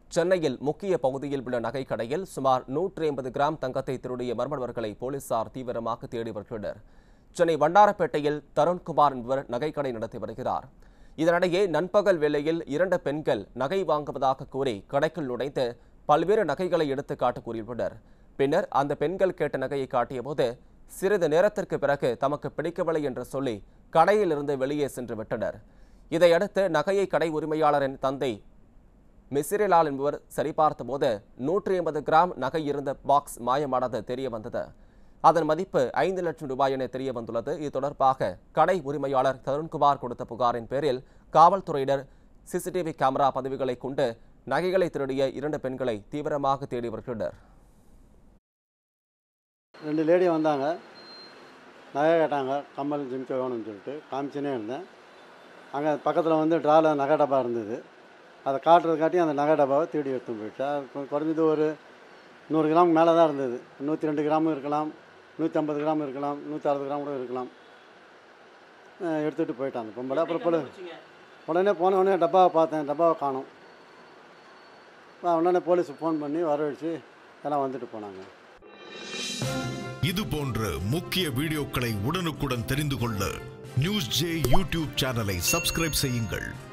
சென்னையில் முக்கிய பகுதியில் உள்ள நகை கடையில் சுமார் நூற்றி ஐம்பது கிராம் தங்கத்தை திருடிய மர்மநபர்களை போலீசார் தீவிரமாக தேடி வருகின்றனர் சென்னை வண்டாரப்பேட்டையில் தருண்குமார் என்பவர் நகைக்கடை நடத்தி வருகிறார் இதனிடையே நண்பகல் வேளையில் இரண்டு பெண்கள் நகை வாங்குவதாக கூறி கடைக்குள் நுழைந்து பல்வேறு நகைகளை எடுத்து காட்ட கூறியுள்ளனர் பின்னர் அந்த பெண்கள் கேட்ட நகையை காட்டியபோது சிறிது நேரத்திற்கு பிறகு தமக்கு பிடிக்கவில்லை என்று சொல்லி கடையிலிருந்து வெளியே சென்று விட்டனர் இதையடுத்து நகையை கடை உரிமையாளரின் தந்தை மிசிறிலால் என்பவர் சரிபார்த்தபோது நூற்றி ஐம்பது கிராம் நகை இருந்த பாக்ஸ் மாயமானது தெரிய வந்தது அதன் மதிப்பு ஐந்து லட்சம் ரூபாய் என தெரிய வந்துள்ளது இது தொடர்பாக கடை உரிமையாளர் தருண்குமார் கொடுத்த புகாரின் பேரில் காவல்துறையினர் சிசிடிவி கேமரா பதிவுகளை கொண்டு நகைகளை திருடிய இரண்டு பெண்களை தீவிரமாக தேடி வருகின்றனர் ரெண்டு லேடி வந்தாங்க நகை கேட்டாங்க கம்மல் ஜிமிக்க வேணும்னு சொல்லிட்டு காமிச்சுனே இருந்தேன் அங்கே பக்கத்தில் வந்து ட்ராவில் நகை டப்பா இருந்தது அதை காட்டுறதுக்காட்டி அந்த நகை டப்பாவை தேடி எடுத்துன்னு போயிட்டா கொ- குறைஞ்சது ஒரு நூறு கிராம் மேலே தான் இருந்தது நூற்றி ரெண்டு கிராமும் இருக்கலாம் நூற்றி ஐம்பது கிராம் இருக்கலாம் நூற்றி அறுபது கிராம் கூட இருக்கலாம் அஹ் எடுத்துகிட்டு போயிட்டான் அந்த பொம்பளை அப்புறம் பொழு உடனே போன உடனே டப்பாவை பார்த்தேன் டப்பாவை காணும் உடனே போலீஸுக்கு ஃபோன் பண்ணி வரவழைச்சு எல்லாம் வந்துட்டு போனாங்க இது போன்ற முக்கிய வீடியோக்களை உடனுக்குடன் தெரிந்து கொள்ள நியூஸ் ஜே யூடியூப் சேனலை சப்ஸ்கிரைப் செய்யுங்கள்